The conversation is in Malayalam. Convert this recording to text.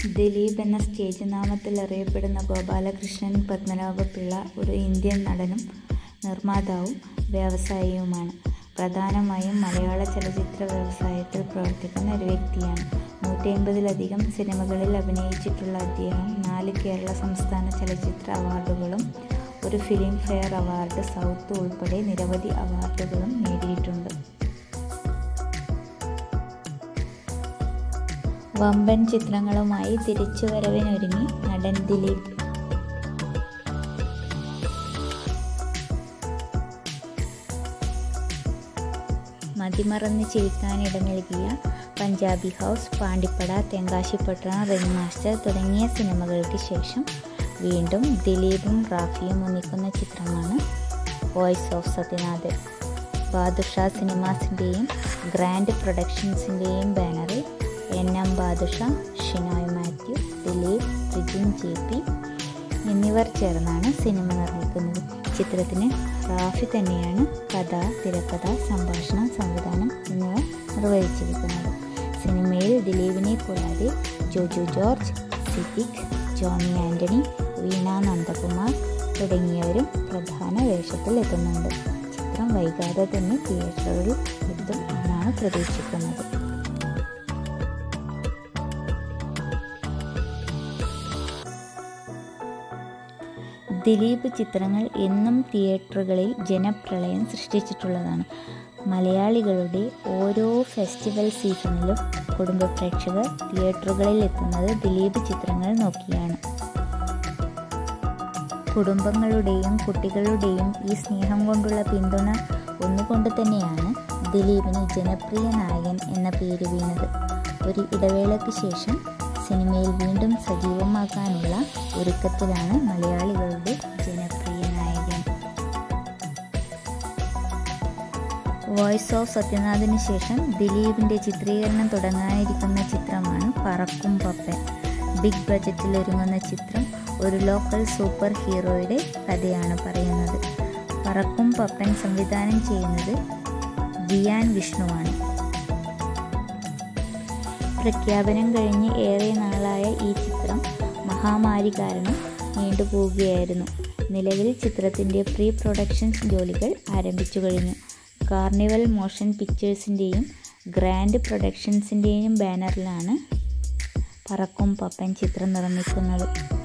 ദിലീപ് എന്ന സ്റ്റേജ് നാമത്തിൽ അറിയപ്പെടുന്ന ഗോപാലകൃഷ്ണൻ പത്മനാഭപിള്ള ഒരു ഇന്ത്യൻ നടനും നിർമ്മാതാവും വ്യവസായിയുമാണ്. പ്രധാനമായും മലയാള ചലച്ചിത്ര വ്യവസായത്തിൽ പ്രവർത്തിക്കുന്ന ഒരു വ്യക്തിയാണ്. നൂറ്റമ്പതിലധികം സിനിമകളിൽ അഭിനയിച്ചിട്ടുള്ള അദ്ദേഹം നാല് കേരള സംസ്ഥാന ചലച്ചിത്ര അവാർഡുകളും ഒരു ഫിലിം ഫെയർ അവാർഡ് സൗത്ത് ഉൾപ്പെടെ നിരവധി അവാർഡുകളും നേടിയിട്ടുണ്ട്. വമ്പൻ ചിത്രങ്ങളുമായി തിരിച്ചുവരവിനൊരുങ്ങി നടൻ ദിലീപ്. മതിമറന്ന് ചിരിക്കാനിട നൽകിയ Punjabi house, Pandippada, Thenkasipattanam, ring master തുടങ്ങിയ സിനിമകൾക്ക് ശേഷം വീണ്ടും ദിലീപും റാഫിയും ഒന്നിക്കുന്ന ചിത്രമാണ് വോയ്സ് ഓഫ് സത്യനാഥൻ. ബാദുഷാ സിനിമാസിന്റെയും ഗ്രാൻഡ് പ്രൊഡക്ഷൻസിന്റെയും ബാനറിൽ N. M. Badusha, Shinoy Mathew, Dileep, Rijin J. P എന്നിവർ ചേർന്നാണ് സിനിമ നിർമ്മിക്കുന്നത്. ചിത്രത്തിന് റാഫി തന്നെയാണ് കഥ, തിരക്കഥ, സംഭാഷണം, സംവിധാനം എന്നിവ നിർവഹിച്ചിരിക്കുന്നത്. സിനിമയിൽ ദിലീപിനെ കൂടാതെ Joju George, Siddique, Johny Antony, Veena Nandakumar തുടങ്ങിയവരും പ്രധാന വേഷത്തിൽ എത്തുന്നുണ്ട്. ചിത്രം വൈകാതെ തന്നെ തിയേറ്ററുകളിൽ എത്തും എന്നാണ് പ്രതീക്ഷിക്കുന്നത്. ദിലീപ് ചിത്രങ്ങൾ എന്നും തിയേറ്ററുകളിൽ ജനപ്രളയം സൃഷ്ടിച്ചിട്ടുള്ളതാണ്. മലയാളികളുടെ ഓരോ ഫെസ്റ്റിവൽ സീസണിലും കുടുംബ പ്രേക്ഷകർ തിയേറ്ററുകളിൽ എത്തുന്നത് ദിലീപ് ചിത്രങ്ങൾ നോക്കിയാണ്. കുടുംബങ്ങളുടെയും കുട്ടികളുടെയും ഈ സ്നേഹം കൊണ്ടുള്ള പിന്തുണ ഒന്നുകൊണ്ട് തന്നെയാണ് ദിലീപിന് ജനപ്രിയ നായകൻ എന്ന പേര് വീണത്. ഒരു ഇടവേളയ്ക്ക് ശേഷം സിനിമയിൽ വീണ്ടും സജീവമാകാനുള്ള ഒരുക്കത്തിലാണ് മലയാളികളുടെ ജനപ്രിയ നായകൻ. വോയ്സ് ഓഫ് സത്യനാഥിന് ശേഷം ദിലീപിന്റെ ചിത്രീകരണം തുടങ്ങാനിരിക്കുന്ന ചിത്രമാണ് പറക്കും പപ്പൻ. ബിഗ് ബജറ്റിലൊരുങ്ങുന്ന ചിത്രം ഒരു ലോക്കൽ സൂപ്പർ ഹീറോയുടെ കഥയാണ് പറയുന്നത്. പറക്കും പപ്പൻ സംവിധാനം ചെയ്യുന്നത് ജിയാൻ വിഷ്ണുവാണ്. പ്രഖ്യാപനം കഴിഞ്ഞ് ഏറെ നാളായ ഈ ചിത്രം മഹാമാരി കാരണം നീണ്ടുപോവുകയായിരുന്നു. നിലവിൽ ചിത്രത്തിന്റെ പ്രീ പ്രൊഡക്ഷൻ ജോലികൾ ആരംഭിച്ചു കഴിഞ്ഞു. കാർണിവൽ മോഷൻ പിക്ചേഴ്സിന്റെയും ഗ്രാൻഡ് പ്രൊഡക്ഷൻസിന്റെയും ബാനറിലാണ് പറക്കും പപ്പൻ ചിത്രം നിർമ്മിക്കുന്നത്.